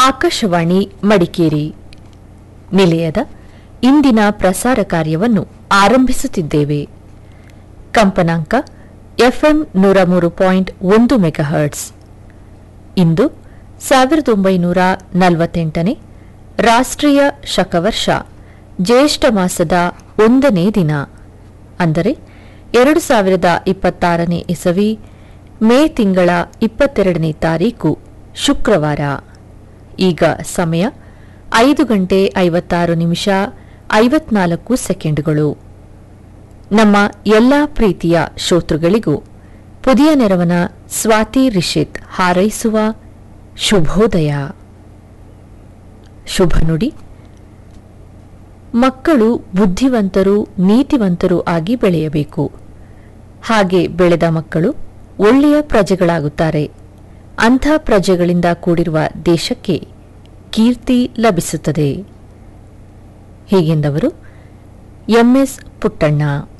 ಆಕಾಶವಾಣಿ ಮಡಿಕೇರಿ ನಿಲಯದ ಇಂದಿನ ಪ್ರಸಾರ ಕಾರ್ಯವನ್ನು ಆರಂಭಿಸುತ್ತಿದ್ದೇವೆ ಕಂಪನಾಂಕ ಎಫ್ಎಂ ನೂರ ಮೂರು ಪಾಯಿಂಟ್ ಒಂದು ಮೆಗಾಹರ್ಟ್ಸ್ ಇಂದು ಸಾವಿರದ ಒಂಬೈನೂರ ನಲವತ್ತೆಂಟನೇ ರಾಷ್ಟ್ರೀಯ ಶಕವರ್ಷ ಜ್ಯೇಷ್ಠ ಮಾಸದ ಒಂದನೇ ದಿನ ಅಂದರೆ ಎರಡು ಸಾವಿರದ ಇಪ್ಪತ್ತಾರನೇ ಇಸವಿ ಮೇ ತಿಂಗಳ ಇಪ್ಪತ್ತೆರಡನೇ ತಾರೀಕು ಶುಕ್ರವಾರ ಈಗ ಸಮಯ ಐದು ಗಂಟೆ ಐವತ್ತಾರು ನಿಮಿಷ ಐವತ್ನಾಲ್ಕು ಸೆಕೆಂಡುಗಳು ನಮ್ಮ ಎಲ್ಲಾ ಪ್ರೀತಿಯ ಶ್ರೋತೃಗಳಿಗೂ ಪುದಿಯ ನೆರವನ ಸ್ವಾತಿ ರಿಷಿತ್ ಹಾರೈಸುವ ಶುಭೋದಯ ಶುಭ ನುಡಿ ಮಕ್ಕಳು ಬುದ್ಧಿವಂತರು ನೀತಿವಂತರು ಆಗಿ ಬೆಳೆಯಬೇಕು ಹಾಗೆ ಬೆಳೆದ ಮಕ್ಕಳು ಒಳ್ಳೆಯ ಪ್ರಜೆಗಳಾಗುತ್ತಾರೆ ಅಂಥ ಪ್ರಜೆಗಳಿಂದ ಕೂಡಿರುವ ದೇಶಕ್ಕೆ ಕೀರ್ತಿ ಲಭಿಸುತ್ತದೆ ಹೀಗೆಂದವರು ಎಂಎಸ್ ಪುಟ್ಟಣ್ಣ